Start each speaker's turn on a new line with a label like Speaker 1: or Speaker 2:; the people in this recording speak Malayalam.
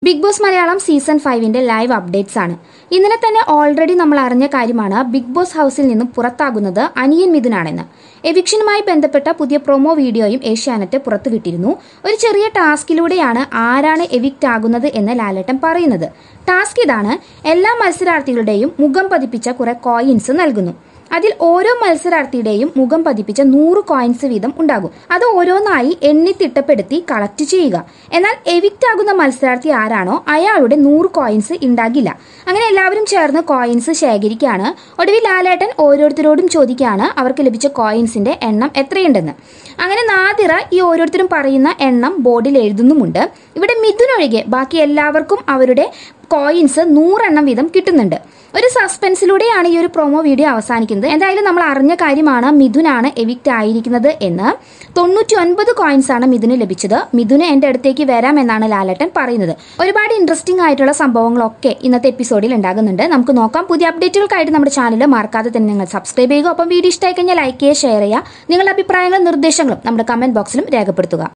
Speaker 1: ബിഗ് ബോസ് മലയാളം സീസൺ ഫൈവിന്റെ ലൈവ് അപ്ഡേറ്റ്സ് ആണ് ഇന്നലെ തന്നെ ഓൾറെഡി നമ്മൾ അറിഞ്ഞ കാര്യമാണ് ബിഗ് ബോസ് ഹൗസിൽ നിന്നും പുറത്താകുന്നത് അനിയൻ മിഥുനാണെന്ന് എവിക്ഷനുമായി ബന്ധപ്പെട്ട പുതിയ പ്രൊമോ വീഡിയോയും ഏഷ്യാനെറ്റ് പുറത്തുവിട്ടിരുന്നു ഒരു ചെറിയ ടാസ്കിലൂടെയാണ് ആരാണ് എവിക്റ്റ് ആകുന്നത് എന്ന് ലാലേട്ടൻ പറയുന്നത് ടാസ്ക് ഇതാണ് എല്ലാ മത്സരാർത്ഥികളുടെയും മുഖം പതിപ്പിച്ച കുറെ കോയിൻസ് നൽകുന്നു അതിൽ ഓരോ മത്സരാർത്ഥിയുടെയും മുഖം പതിപ്പിച്ച നൂറ് കോയിൻസ് വീതം ഉണ്ടാകും അത് ഓരോന്നായി എണ്ണി തിട്ടപ്പെടുത്തി കളക്ട് ചെയ്യുക എന്നാൽ എവിക്റ്റ് ആകുന്ന മത്സരാർത്ഥി ആരാണോ അയാളുടെ നൂറ് കോയിൻസ് ഉണ്ടാകില്ല അങ്ങനെ എല്ലാവരും ചേർന്ന് കോയിൻസ് ശേഖരിക്കുകയാണ് ഒടുവിൽ ലാലേട്ടൻ ഓരോരുത്തരോടും ചോദിക്കുകയാണ് അവർക്ക് ലഭിച്ച കോയിൻസിന്റെ എണ്ണം എത്രയുണ്ടെന്ന് അങ്ങനെ നാദിറ ഈ ഓരോരുത്തരും പറയുന്ന എണ്ണം ബോർഡിൽ എഴുതുന്നുമുണ്ട് ഇവിടെ മിഥുൻ ഒഴികെ ബാക്കി എല്ലാവർക്കും അവരുടെ കോയിൻസ് നൂറെണ്ണം വീതം കിട്ടുന്നുണ്ട് ഒരു സസ്പെൻസിലൂടെയാണ് ഈ ഒരു പ്രൊമോ വീഡിയോ അവസാനിക്കുന്നത് എന്തായാലും നമ്മൾ അറിഞ്ഞ കാര്യമാണ് മിഥുനാണ് എവിക്റ്റ് ആയിരിക്കുന്നത് എന്ന് തൊണ്ണൂറ്റി ഒൻപത് കോയിൻസ് ആണ് മിഥുന് ലഭിച്ചത് മിഥുന് എന്റെ അടുത്തേക്ക് വരാം എന്നാണ് ലാലട്ടൻ പറയുന്നത് ഒരുപാട് ഇൻട്രസ്റ്റിംഗ് ആയിട്ടുള്ള സംഭവങ്ങളൊക്കെ ഇന്നത്തെ എപ്പിസോഡിൽ ഉണ്ടാകുന്നുണ്ട് നമുക്ക് നോക്കാം പുതിയ അപ്ഡേറ്റുകൾക്കായിട്ട് നമ്മുടെ ചാനൽ മറക്കാതെ തന്നെ നിങ്ങൾ സബ്സ്ക്രൈബ് ചെയ്യുക ഒപ്പം വീഡിയോ ഇഷ്ടമായി കഴിഞ്ഞാൽ ലൈക്ക് ചെയ്യുക ഷെയർ ചെയ്യുക നിങ്ങളുടെ അഭിപ്രായങ്ങളും നിർദ്ദേശങ്ങളും നമ്മുടെ കമന്റ് ബോക്സിലും രേഖപ്പെടുത്തുക